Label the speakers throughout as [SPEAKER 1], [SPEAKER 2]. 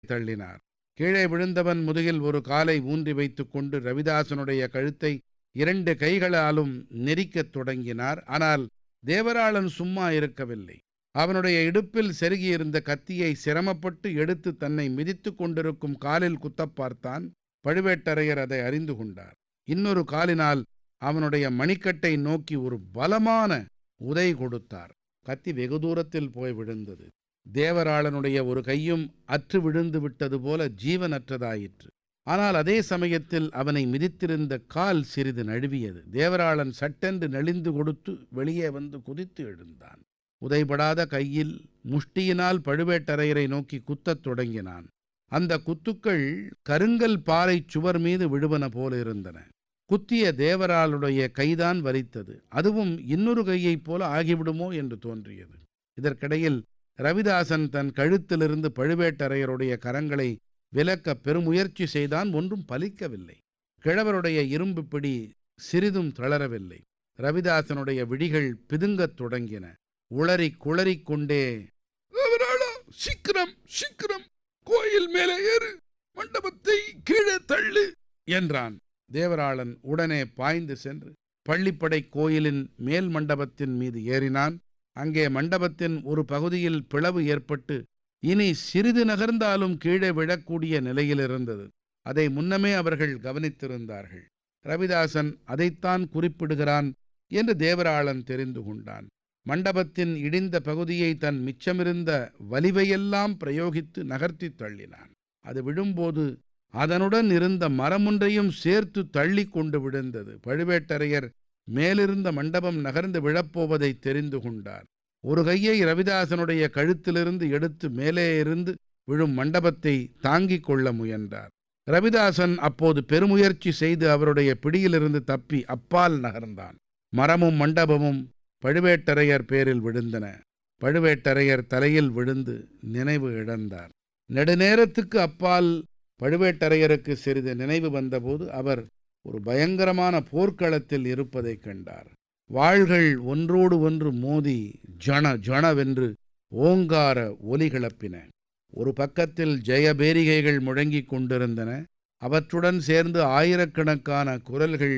[SPEAKER 1] தள்ளினார் கீழே விழுந்தவன் முதுகில் ஒரு காலை ஊன்றி வைத்துக் கொண்டு ரவிதாசனுடைய கழுத்தை இரண்டு கைகளாலும் நெரிக்கத் தொடங்கினார் ஆனால் தேவராளன் சும்மா இருக்கவில்லை அவனுடைய இடுப்பில் செருகியிருந்த கத்தியை சிரமப்பட்டு எடுத்து தன்னை மிதித்துக் கொண்டிருக்கும் காலில் குத்தப் பார்த்தான் பழுவேட்டரையர் அதை அறிந்து கொண்டார் இன்னொரு காலினால் அவனுடைய மணிக்கட்டை நோக்கி ஒரு பலமான உதை கொடுத்தார் கத்தி வெகு தூரத்தில் போய் விழுந்தது தேவராளனுடைய ஒரு கையும் அற்று விழுந்து விட்டது போல ஜீவனற்றதாயிற்று ஆனால் அதே சமயத்தில் அவனை மிதித்திருந்த கால் சிறிது நழுவியது தேவராளன் சட்டென்று நெளிந்து கொடுத்து வெளியே வந்து குதித்து எழுந்தான் உதைபடாத கையில் முஷ்டியினால் பழுவேட்டரையரை நோக்கி குத்தத் தொடங்கினான் அந்த குத்துக்கள் கருங்கல் பாறை சுவர் மீது விழுவன போல இருந்தன குத்திய தேவராளுடைய கைதான் வலித்தது அதுவும் இன்னொரு கையைப் போல ஆகிவிடுமோ என்று தோன்றியது இதற்கிடையில் ரவிதாசன் தன் கழுத்திலிருந்து பழுவேட்டரையருடைய கரங்களை விலக்க பெருமுயற்சி செய்தான் ஒன்றும் பலிக்கவில்லை கிழவருடைய இரும்பு பிடி சிறிதும் தளரவில்லை ரவிதாசனுடைய விழிகள் பிதுங்கத் தொடங்கின உளறி குளறிக் கொண்டே
[SPEAKER 2] தேவராளா சீக்கிரம் சீக்கிரம் கோயில் மேலே ஏறு மண்டபத்தை கீழே தள்ளு
[SPEAKER 1] என்றான் தேவராளன் உடனே பாய்ந்து சென்று பள்ளிப்படை கோயிலின் மேல் மண்டபத்தின் மீது ஏறினான் அங்கே மண்டபத்தின் ஒரு பகுதியில் பிளவு ஏற்பட்டு இனி சிறிது நகர்ந்தாலும் கீழே விழக்கூடிய நிலையில் இருந்தது அதை முன்னமே அவர்கள் கவனித்திருந்தார்கள் ரவிதாசன் அதைத்தான் குறிப்பிடுகிறான் என்று தேவராளன் தெரிந்து கொண்டான் மண்டபத்தின் இடிந்த பகுதியை தன் மிச்சமிருந்த வலிவையெல்லாம் பிரயோகித்து நகர்த்தித் தள்ளினான் அது விழும்போது அதனுடன் இருந்த மரமொன்றையும் சேர்த்து தள்ளி கொண்டு விழுந்தது பழுவேட்டரையர் மேலிருந்த மண்டபம் நகர்ந்து விழப்போவதை தெரிந்து கொண்டார் ஒரு கையை ரவிதாசனுடைய கழுத்திலிருந்து எடுத்து மேலே இருந்து விழும் மண்டபத்தை தாங்கிக் கொள்ள முயன்றார் ரவிதாசன் அப்போது பெருமுயற்சி செய்து அவருடைய பிடியிலிருந்து தப்பி அப்பால் நகர்ந்தான் மரமும் மண்டபமும் பழுவேட்டரையர் பேரில் விழுந்தன பழுவேட்டரையர் தலையில் விழுந்து நினைவு இழந்தார் நெடுநேரத்துக்கு அப்பால் பழுவேட்டரையருக்கு சிறிது நினைவு வந்தபோது அவர் ஒரு பயங்கரமான போர்க்களத்தில் இருப்பதைக் கண்டார் வாள்கள் ஒன்றோடு ஒன்று மோதி ஜன ஜனவென்று ஓங்கார ஒலி கிளப்பின ஒரு பக்கத்தில் ஜெயபேரிகைகள் முழங்கிக் கொண்டிருந்தன அவற்றுடன் சேர்ந்து ஆயிரக்கணக்கான குரல்கள்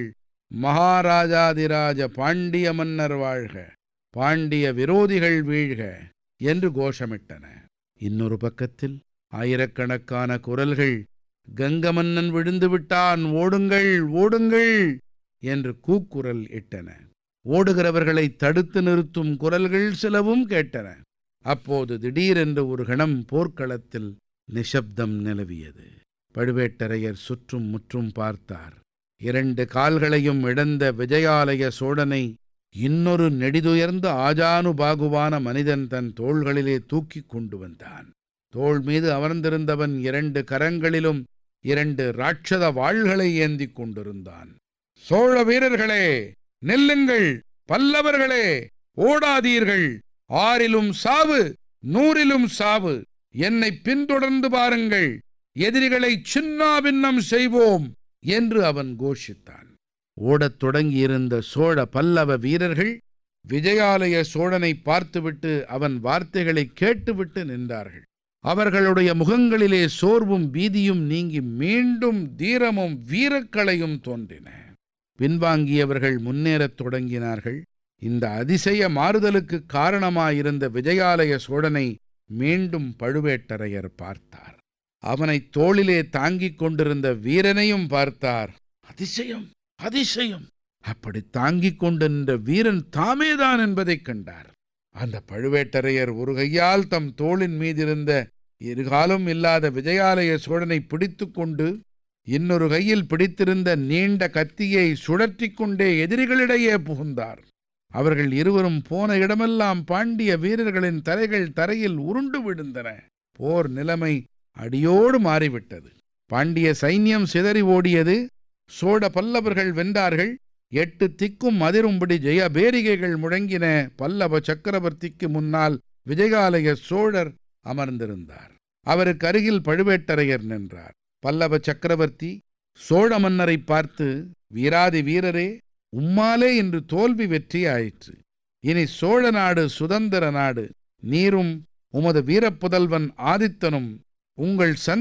[SPEAKER 1] மகாராஜாதிராஜ பாண்டிய மன்னர் வாழ்க பாண்டிய விரோதிகள் வீழ்க என்று கோஷமிட்டன இன்னொரு பக்கத்தில் ஆயிரக்கணக்கான குரல்கள் கங்கமன்னன் விழுந்து விட்டான் ஓடுங்கள் ஓடுங்கள் என்று கூக்குரல் இட்டன ஓடுகிறவர்களை தடுத்து நிறுத்தும் குரல்கள் சிலவும் கேட்டன அப்போது திடீரென்று ஒரு கணம் போர்க்களத்தில் நிசப்தம் நிலவியது பழுவேட்டரையர் சுற்றும் முற்றும் பார்த்தார் இரண்டு கால்களையும் இழந்த விஜயாலய சோழனை இன்னொரு நெடிதுயர்ந்த ஆஜானுபாகுவான மனிதன் தன் தோள்களிலே தூக்கிக் கொண்டு வந்தான் தோள் மீது அமர்ந்திருந்தவன் இரண்டு கரங்களிலும் இரண்டு ராட்சத வாள்களை ஏந்திக் கொண்டிருந்தான் சோழ வீரர்களே நெல்லுங்கள் பல்லவர்களே ஓடாதீர்கள் ஆறிலும் சாவு நூறிலும் சாவு என்னை பின்தொடர்ந்து பாருங்கள் எதிரிகளை சின்னாபின்னம் செய்வோம் என்று அவன் கோஷித்தான் ஓடத் தொடங்கியிருந்த சோழ பல்லவ வீரர்கள் விஜயாலய சோழனை பார்த்துவிட்டு அவன் வார்த்தைகளை கேட்டுவிட்டு நின்றார்கள் அவர்களுடைய முகங்களிலே சோர்வும் பீதியும் நீங்கி மீண்டும் தீரமும் வீரக்களையும் தோன்றின பின்வாங்கியவர்கள் முன்னேறத் தொடங்கினார்கள் இந்த அதிசய மாறுதலுக்கு காரணமாயிருந்த விஜயாலய சோழனை மீண்டும் பழுவேட்டரையர் பார்த்தார் அவனை தோளிலே தாங்கிக் கொண்டிருந்த வீரனையும் பார்த்தார் அதிசயம் அதிசயம் அப்படி தாங்கிக் கொண்டிருந்த வீரன் தாமேதான் என்பதைக் கண்டார் அந்த பழுவேட்டரையர் ஒரு கையால் தம் தோளின் மீதிருந்த இருகாலும் இல்லாத விஜயாலய சோழனை பிடித்து கொண்டு இன்னொரு கையில் பிடித்திருந்த நீண்ட கத்தியை சுழற்றி கொண்டே எதிரிகளிடையே புகுந்தார் அவர்கள் இருவரும் போன இடமெல்லாம் பாண்டிய வீரர்களின் தலைகள் தரையில் உருண்டு விழுந்தன போர் நிலைமை அடியோடு மாறிவிட்டது பாண்டிய சைன்யம் சிதறி ஓடியது சோழ பல்லவர்கள் வென்றார்கள் எட்டு திக்கும் அதிரும்படி ஜெயபேரிகைகள் முழங்கின பல்லவ சக்கரவர்த்திக்கு முன்னால் விஜயாலய சோழர் அமர்ந்திருந்தார் அவருக்கு அருகில் பழுவேட்டரையர் நின்றார் பல்லவ சக்கரவர்த்தி சோழ மன்னரை பார்த்து வீராதி வீரரே உம்மாலே இன்று தோல்வி வெற்றி ஆயிற்று இனி சோழ நாடு சுதந்திர நாடு நீரும் உமது வீரப்புதல்வன் ஆதித்தனும் உங்கள் சந்தேகம்